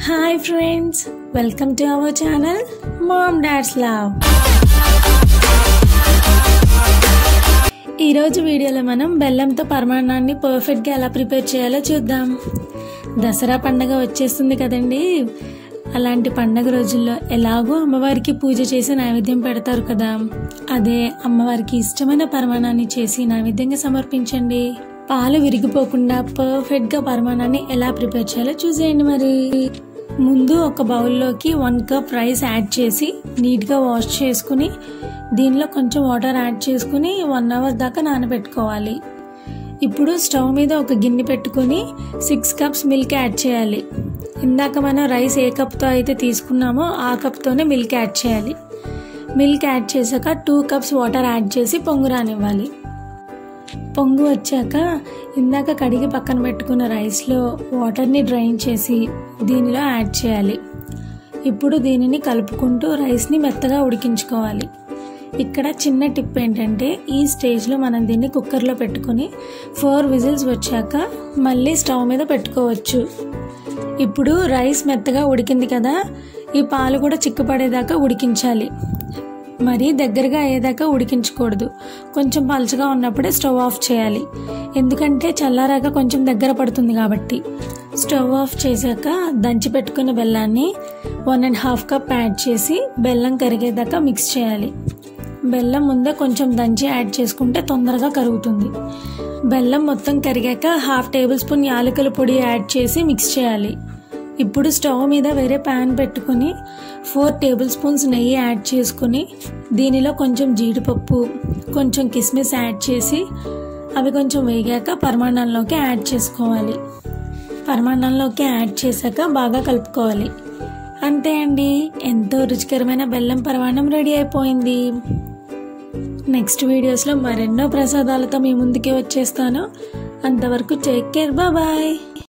hi friends welcome to our channel mom dad's love ఈరోజు వీడియోలో మనం బెల్లంతో పరమాన్నాన్ని పర్ఫెక్ట్గా ఎలా ప్రిపేర్ చేయాలో చూద్దాం దసరా పండగ వచ్చేస్తుంది కదండి అలాంటి పండగ రోజుల్లో ఎలాగో అమ్మవారికి పూజ చేసి నైవేద్యం పెడతారు కదా అదే అమ్మవారికి ఇష్టమైన పరమాణాన్ని చేసి నైవేద్యంగా సమర్పించండి పాలు విరిగిపోకుండా పర్ఫెక్ట్గా పరమాణాన్ని ఎలా ప్రిపేర్ చేయాలో చూసేయండి మరి ముందు ఒక బౌల్లోకి వన్ కప్ రైస్ యాడ్ చేసి నీట్గా వాష్ చేసుకుని దీనిలో కొంచెం వాటర్ యాడ్ చేసుకుని వన్ అవర్ దాకా నానబెట్టుకోవాలి ఇప్పుడు స్టవ్ మీద ఒక గిన్నె పెట్టుకొని సిక్స్ కప్స్ మిల్క్ యాడ్ చేయాలి ఇందాక మనం రైస్ ఏ కప్తో అయితే తీసుకున్నామో ఆ కప్తోనే మిల్క్ యాడ్ చేయాలి మిల్క్ యాడ్ చేశాక టూ కప్స్ వాటర్ యాడ్ చేసి పొంగు రానివ్వాలి పొంగు వచ్చాక ఇందాక కడిగి పక్కన పెట్టుకున్న రైస్లో వాటర్ని డ్రైన్ చేసి దీనిలో యాడ్ చేయాలి ఇప్పుడు దీనిని కలుపుకుంటూ రైస్ని మెత్తగా ఉడికించుకోవాలి ఇక్కడ చిన్న టిప్ ఏంటంటే ఈ స్టేజ్లో మనం దీన్ని కుక్కర్లో పెట్టుకొని ఫోర్ విజిల్స్ వచ్చాక మళ్ళీ స్టవ్ మీద పెట్టుకోవచ్చు ఇప్పుడు రైస్ మెత్తగా ఉడికింది కదా ఈ పాలు కూడా చిక్కుపడేదాకా ఉడికించాలి మరీ దగ్గరగా అయ్యేదాకా ఉడికించకూడదు కొంచెం పలుచగా ఉన్నప్పుడే స్టవ్ ఆఫ్ చేయాలి ఎందుకంటే చల్లారాక కొంచెం దగ్గర పడుతుంది కాబట్టి స్టవ్ ఆఫ్ చేశాక దంచి పెట్టుకున్న బెల్లాన్ని one and half cup add చేసి బెల్లం కరిగేదాకా మిక్స్ చేయాలి బెల్లం ముందే కొంచెం దంచి యాడ్ చేసుకుంటే తొందరగా కరుగుతుంది బెల్లం మొత్తం కరిగాక హాఫ్ టేబుల్ స్పూన్ యాలకుల పొడి యాడ్ చేసి మిక్స్ చేయాలి ఇప్పుడు స్టవ్ మీద వేరే ప్యాన్ పెట్టుకొని ఫోర్ టేబుల్ స్పూన్స్ నెయ్యి యాడ్ చేసుకొని దీనిలో కొంచెం జీడిపప్పు కొంచెం కిస్మిస్ యాడ్ చేసి అవి కొంచెం వేగాక పరమాణంలోకి యాడ్ చేసుకోవాలి పరమాణంలోకి యాడ్ చేశాక బాగా కలుపుకోవాలి అంతే అండి ఎంతో రుచికరమైన బెల్లం పరమాణం రెడీ అయిపోయింది నెక్స్ట్ వీడియోస్లో మరెన్నో ప్రసాదాలతో మీ ముందుకి వచ్చేస్తాను అంతవరకు టేక్ కేర్ బాయ్